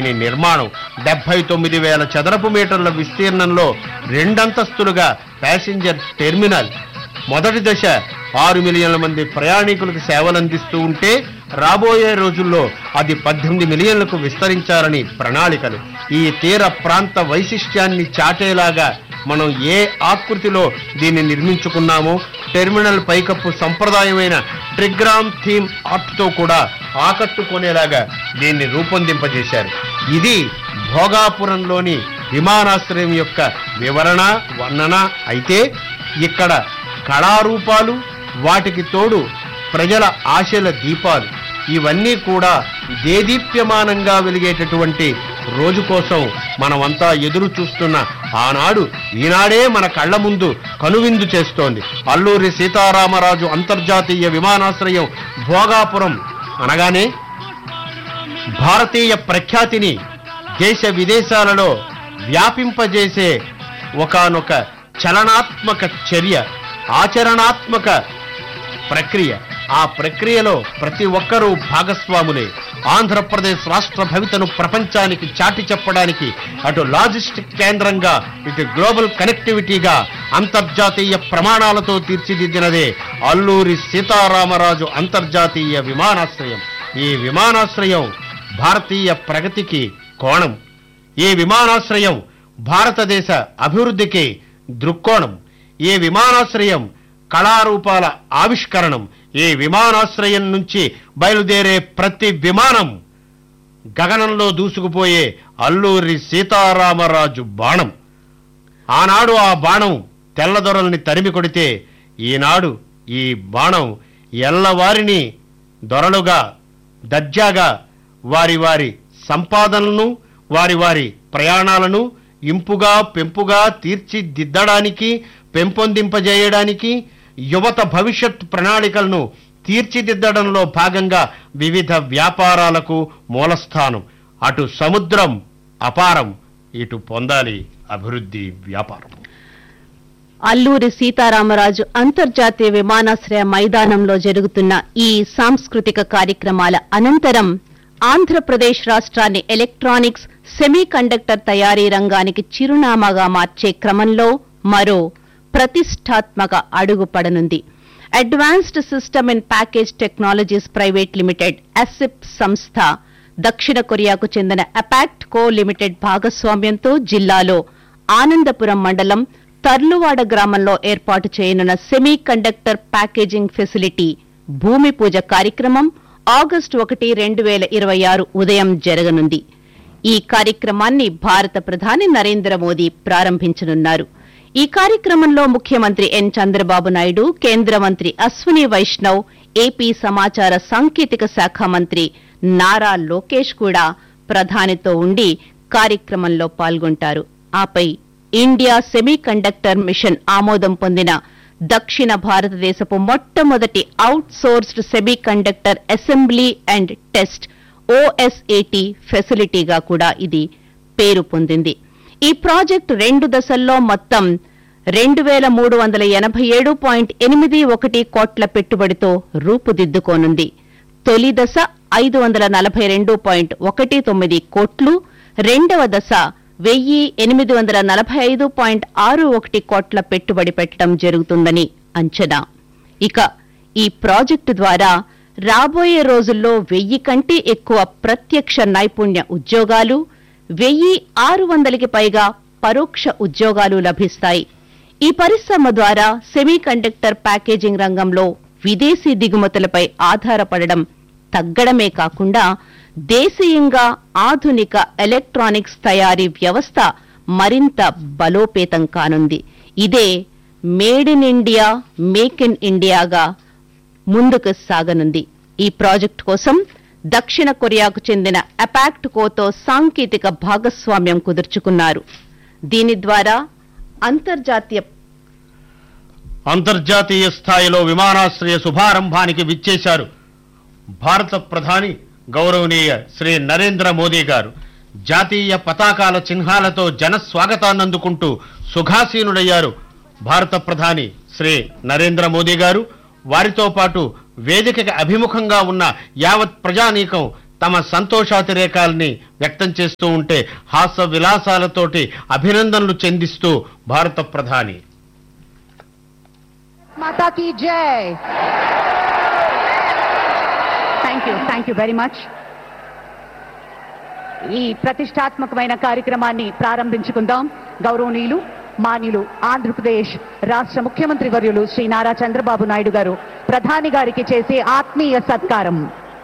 దీని నిర్మాణం డెబ్బై తొమ్మిది వేల చదరపు మీటర్ల విస్తీర్ణంలో రెండంతస్తులుగా ప్యాసింజర్ టెర్మినల్ మొదటి దశ ఆరు మిలియన్ల మంది ప్రయాణికులకు సేవలందిస్తూ ఉంటే రాబోయే రోజుల్లో అది పద్దెనిమిది మిలియన్లకు విస్తరించాలని ప్రణాళికలు ఈ తీర ప్రాంత వైశిష్ట్యాన్ని చాటేలాగా మనం ఏ ఆకృతిలో దీన్ని నిర్మించుకున్నామో టెర్మినల్ పైకప్పు సంప్రదాయమైన ట్రిగ్రామ్ థీమ్ ఆర్ట్తో కూడా ఆకట్టుకునేలాగా దీన్ని రూపొందింపజేశారు ఇది భోగాపురంలోని విమానాశ్రయం యొక్క వివరణ వర్ణన అయితే ఇక్కడ కళారూపాలు వాటికి తోడు ప్రజల ఆశల దీపాలు ఇవన్నీ కూడా దేదీప్యమానంగా వెలిగేటటువంటి రోజు కోసం మనమంతా ఎదురు చూస్తున్న ఆనాడు ఈనాడే మన కళ్ళ ముందు కనువిందు చేస్తోంది అల్లూరి సీతారామరాజు అంతర్జాతీయ విమానాశ్రయం భోగాపురం అనగానే భారతీయ ప్రఖ్యాతిని దేశ విదేశాలలో వ్యాపింపజేసే ఒకానొక చలనాత్మక చర్య ఆచరణాత్మక ప్రక్రియ ఆ ప్రక్రియలో ప్రతి ఒక్కరూ భాగస్వాములే ఆంధ్రప్రదేశ్ రాష్ట్ర భవితను ప్రపంచానికి చాటి చెప్పడానికి అటు లాజిస్టిక్ కేంద్రంగా ఇటు గ్లోబల్ కనెక్టివిటీగా అంతర్జాతీయ ప్రమాణాలతో తీర్చిదిద్దినదే అల్లూరి సీతారామరాజు అంతర్జాతీయ విమానాశ్రయం ఈ విమానాశ్రయం భారతీయ ప్రగతికి కోణం ఈ విమానాశ్రయం భారతదేశ అభివృద్ధికి దృక్కోణం ఈ విమానాశ్రయం కళారూపాల ఆవిష్కరణం ఈ విమానాశ్రయం నుంచి బయలుదేరే ప్రతి విమానం గగనంలో దూసుకుపోయే అల్లూరి సీతారామరాజు బాణం ఆనాడు ఆ బాణం తెల్లదొరల్ని తరిమి కొడితే ఈనాడు ఈ బాణం ఎల్లవారిని దొరలుగా దర్జాగా వారి వారి సంపాదనలను వారి వారి ప్రయాణాలను ఇంపుగా పెంపుగా తీర్చిదిద్దడానికి పెంపొందింపజేయడానికి యువత భవిష్యత్ ప్రణాళికలను తీర్చిదిద్దడంలో భాగంగా వివిధ వ్యాపారాలకు మూలస్థానం అటు సముద్రం అపారం ఇటు పొందాలి అభివృద్ధి వ్యాపారం అల్లూరి సీతారామరాజు అంతర్జాతీయ విమానాశ్రయ మైదానంలో జరుగుతున్న ఈ సాంస్కృతిక కార్యక్రమాల అనంతరం ఆంధ్రప్రదేశ్ రాష్ట్రాన్ని ఎలక్ట్రానిక్స్ సెమీ కండక్టర్ తయారీ రంగానికి చిరునామాగా మార్చే క్రమంలో మరో ప్రతిష్టాత్మక అడుగు పడనుంది advanced system and package technologies private limited అసిప్ సంస్థ దక్షిణ కొరియాకు చెందిన అపాక్ట్ కో లిమిటెడ్ భాగస్వామ్యంతో జిల్లాలో ఆనందపురం మండలం తర్లువాడ గ్రామంలో ఏర్పాటు చేయనున్న సెమీ కండక్టర్ ప్యాకేజింగ్ ఫెసిలిటీ భూమి పూజ కార్యక్రమం ఆగస్టు ఒకటి రెండు వేల ఇరవై ఆరు ఉదయం జరగనుంది ఈ కార్యక్రమాన్ని భారత ప్రధాని నరేంద్ర మోదీ ప్రారంభించనున్నారు ఈ కార్యక్రమంలో ముఖ్యమంత్రి ఎన్ చంద్రబాబు నాయుడు కేంద్ర మంత్రి అశ్విని వైష్ణవ్ ఏపీ సమాచార సాంకేతిక శాఖ మంత్రి నారా లోకేష్ కూడా ప్రధానితో ఉండి కార్యక్రమంలో పాల్గొంటారు ఆపై ఇండియా సెమీ కండక్టర్ మిషన్ ఆమోదం పొందిన దక్షిణ భారతదేశపు మొట్టమొదటి outsourced semiconductor assembly and test OSAT ఫెసిలిటీగా కూడా ఇది పేరు పొందింది ఈ ప్రాజెక్టు రెండు దశల్లో మొత్తం రెండు వేల మూడు వందల ఎనభై ఏడు పాయింట్ ఎనిమిది ఒకటి కోట్ల పెట్టుబడితో రూపుదిద్దుకోనుంది తొలి దశ ఐదు వందల నలభై రెండు పాయింట్ ఒకటి తొమ్మిది కోట్లు రెండవ దశ వెయ్యి ఎనిమిది వందల నలభై ఐదు పాయింట్ ఆరు ఒకటి కోట్ల పెట్టుబడి పెట్టడం జరుగుతుందని అంచనా ఇక ఈ ప్రాజెక్టు ద్వారా రాబోయే రోజుల్లో వెయ్యి కంటే ఎక్కువ ప్రత్యక్ష నైపుణ్య ఉద్యోగాలు వెయ్యి ఆరు వందలకి పైగా పరోక్ష ఉద్యోగాలు లభిస్తాయి ఈ పరిశ్రమ ద్వారా సెమీ కండక్టర్ ప్యాకేజింగ్ రంగంలో విదేశీ దిగుమతులపై ఆధారపడడం తగ్గడమే కాకుండా దేశీయంగా ఆధునిక ఎలక్ట్రానిక్స్ తయారీ వ్యవస్థ మరింత బలోపేతం కానుంది ఇదే made in India make in ఇండియాగా ముందుకు సాగనుంది ఈ ప్రాజెక్టు కోసం దక్షిణ కొరియాకు చెందిన అపాక్ట్ కోతో సాంకేతిక భాగస్వామ్యం కుదుర్చుకున్నారు దీని ద్వారా అంతర్జాతీయ అంతర్జాతీయ స్థాయిలో విమానాశ్రయ శుభారంభానికి విచ్చేశారు భారత ప్రధాని గౌరవనీయ శ్రీ నరేంద్ర మోదీ గారు జాతీయ పతాకాల చిహ్నాలతో జన స్వాగతాన్ని అందుకుంటూ సుఖాసీనుడయ్యారు భారత ప్రధాని శ్రీ నరేంద్ర మోదీ గారు వారితో పాటు వేదికకి అభిముఖంగా ఉన్న యావత్ ప్రజానీకం తమ సంతోషాతిరేకాల్ని వ్యక్తం చేస్తూ ఉంటే హాస్య విలాసాలతోటి అభినందనలు చెందిస్తూ భారత ప్రధాని माता की जय thank you thank you very much ఈ ప్రతిష్టాత్మకమైన కార్యక్రమాన్ని ప్రారంభించుకుందాం గౌరవనీయులు మాన్యులు ఆంధ్రప్రదేశ్ రాష్ట్ర ముఖ్యమంత్రి వర్యులు శ్రీ నారా చంద్రబాబు నాయుడు గారు ప్రధాని గారికి చేసే ఆత్మీయ సత్కారం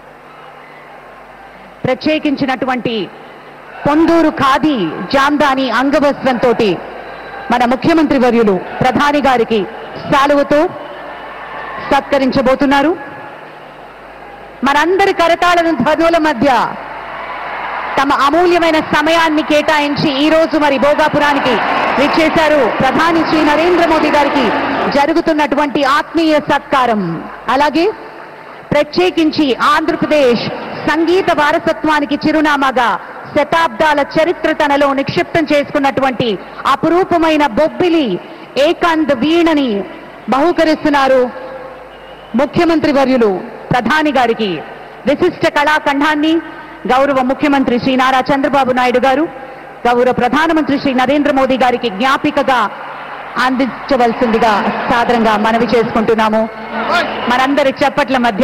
ప్రత్యేకించినటువంటి పొందూరు ఖాదీ జాందాని అంగవస్త్రంతో మన ముఖ్యమంత్రి వర్యులు ప్రధాని గారికి శాలువతో సత్కరించబోతున్నారు మనందరి కరతాళ ధ్వనుల మధ్య తమ అమూల్యమైన సమయాన్ని కేటాయించి ఈ రోజు మరి భోగాపురానికి విచ్చేశారు ప్రధాని శ్రీ నరేంద్ర మోదీ గారికి జరుగుతున్నటువంటి ఆత్మీయ సత్కారం అలాగే ప్రత్యేకించి ఆంధ్రప్రదేశ్ సంగీత వారసత్వానికి చిరునామాగా శతాబ్దాల చరిత్ర తనలో నిక్షిప్తం చేసుకున్నటువంటి అపురూపమైన బొబ్బిలి ఏకాంత్ వీణని బహూకరిస్తున్నారు ముఖ్యమంత్రి వర్యులు ప్రధాని గారికి విశిష్ట కళాఖండాన్ని గౌరవ ముఖ్యమంత్రి శ్రీ నారా చంద్రబాబు నాయుడు గారు గౌరవ ప్రధానమంత్రి శ్రీ నరేంద్ర మోదీ గారికి జ్ఞాపికగా అందించవలసిందిగా సాదరంగా మనవి చేసుకుంటున్నాము మనందరి చప్పట్ల మధ్య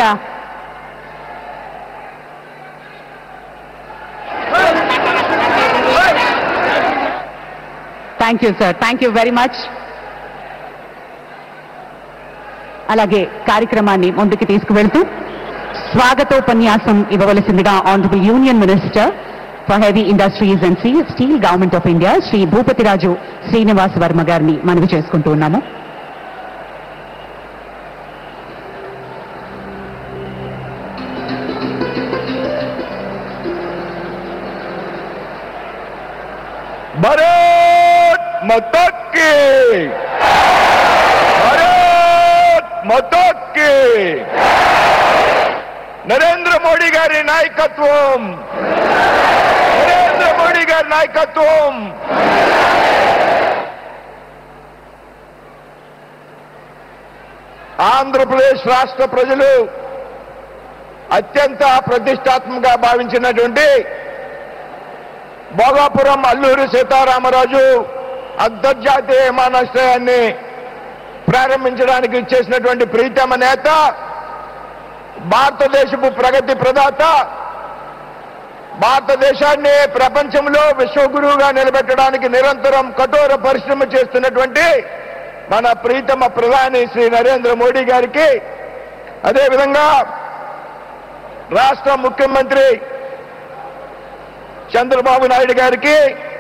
thank you sir thank you very much అలాగే కార్యక్రమాన్ని ముందుకు తీసుకువెళ్తూ స్వాగతోపన్యాసం ఇవ్వవలసిందిగా honourable union minister for heavy industries and steel steel government of India Shri Bhupathiraju Srinivas Varma గారిని మనవి చేసుకుంటూ ఉన్నాము भारत माता की భారత్ మాతా की నరేంద్ర మోడీ గారి నాయకత్వం నరేంద్ర మోడీ గారి నాయకత్వం ఆంధ్రప్రదేశ్ రాష్ట్ర ప్రజలు అత్యంత ప్రతిష్టాత్మకంగా భావించినటువంటి భోగాపురం అల్లూరి సీతారామరాజు అంతర్జాతీయ విమానాశ్రయాన్ని ప్రారంభించడానికి ఇచ్చేసినటువంటి ప్రీతమ నేత భారతదేశపు ప్రగతి ప్రదాత భారతదేశాన్ని ప్రపంచంలో విశ్వగురువుగా నిలబెట్టడానికి నిరంతరం కఠోర పరిశ్రమ చేస్తున్నటువంటి మన ప్రీతమ ప్రధాని శ్రీ నరేంద్ర మోడీ గారికి అదేవిధంగా రాష్ట్ర ముఖ్యమంత్రి చంద్రబాబు నాయుడు గారికి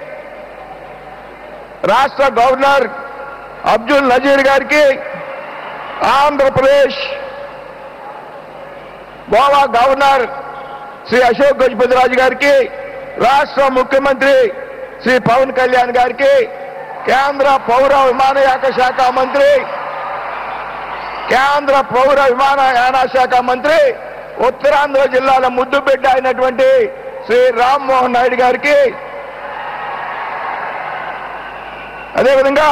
రాష్ట్ర గవర్నర్ అబ్దుల్ నజీర్ గారికి ఆంధ్రప్రదేశ్ గోవా గవర్నర్ శ్రీ అశోక్ గజపతిరాజు గారికి రాష్ట్ర ముఖ్యమంత్రి శ్రీ పవన్ కళ్యాణ్ గారికి కేంద్ర పౌర విమానయాన శాఖ మంత్రి కేంద్ర పౌర విమానయాన శాఖ మంత్రి ఉత్తరాంధ్ర జిల్లాల ముద్దుబిడ్డ అయినటువంటి శ్రీ రామ్మోహన్ నాయుడు గారికి అదేవిధంగా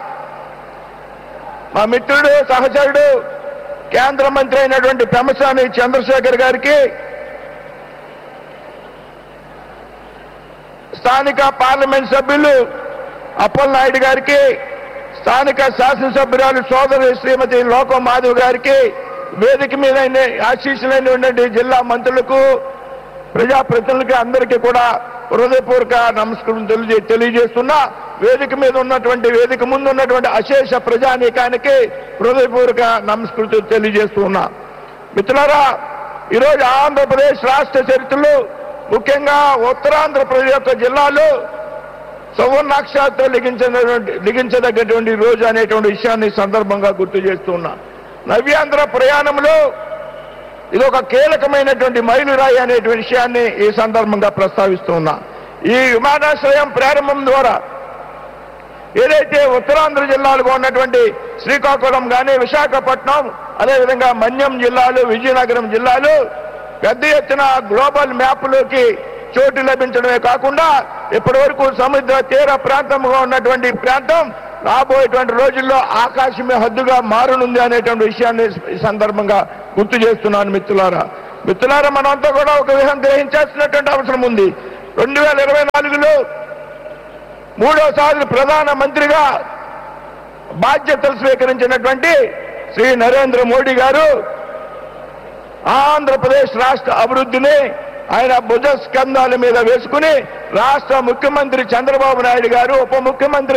మా మిత్రుడు సహచరుడు కేంద్ర మంత్రి అయినటువంటి పెమసాని చంద్రశేఖర్ గారికి స్థానిక పార్లమెంట్ సభ్యులు అప్పలనాయుడు గారికి స్థానిక శాసనసభ్యురాలు సోదరి శ్రీమతి లోకం మాధవ్ గారికి వేదిక మీద ఆశీస్సులైనటువంటి జిల్లా మంత్రులకు ప్రజాప్రతినిధులకి అందరికీ కూడా హృదయపూర్వక నమస్కారం తెలియజే తెలియజేస్తున్నా వేదిక మీద ఉన్నటువంటి వేదిక ముందు ఉన్నటువంటి అశేష ప్రజానీకానికి హృదయపూర్వక నమస్కృతులు తెలియజేస్తూ ఉన్నా మిత్రులారా ఈరోజు ఆంధ్రప్రదేశ్ రాష్ట్ర చరిత్రలో ముఖ్యంగా ఉత్తరాంధ్రప్రదేశ్ యొక్క జిల్లాలో సువర్ణాక్షరాలతో లిఖించినటువంటి లిఖించదగ్గటువంటి రోజు అనేటువంటి విషయాన్ని ఈ సందర్భంగా గుర్తు చేస్తూ ఉన్నా నవ్యాంధ్ర ప్రయాణంలో ఇది ఒక కీలకమైనటువంటి మైలురాయి అనేటువంటి విషయాన్ని ఈ సందర్భంగా ప్రస్తావిస్తూ ఉన్నా ఈ విమానాశ్రయం ప్రారంభం ద్వారా ఏదైతే ఉత్తరాంధ్ర జిల్లాలుగా ఉన్నటువంటి శ్రీకాకుళం కానీ విశాఖపట్నం అదేవిధంగా మన్యం జిల్లాలు విజయనగరం జిల్లాలు పెద్ద ఎత్తున గ్లోబల్ మ్యాప్లోకి చోటు లభించడమే కాకుండా ఇప్పటి వరకు సముద్ర తీర ప్రాంతంగా ఉన్నటువంటి ప్రాంతం రాబోయేటువంటి రోజుల్లో ఆకాశమే హద్దుగా మారనుంది అనేటువంటి విషయాన్ని ఈ సందర్భంగా గుర్తు చేస్తున్నాను మిత్రులారా మిత్రులారా మనంతా కూడా ఒక విషయం గ్రహించాల్సినటువంటి అవసరం ఉంది రెండు వేల ఇరవై నాలుగులో మూడోసారి ప్రధాన మంత్రిగా బాధ్యతలు స్వీకరించినటువంటి శ్రీ నరేంద్ర మోడీ గారు ఆంధ్రప్రదేశ్ రాష్ట్ర అభివృద్ధిని ఆయన భుజ స్కంధాల మీద వేసుకుని రాష్ట్ర ముఖ్యమంత్రి చంద్రబాబు నాయుడు గారు ఉప ముఖ్యమంత్రి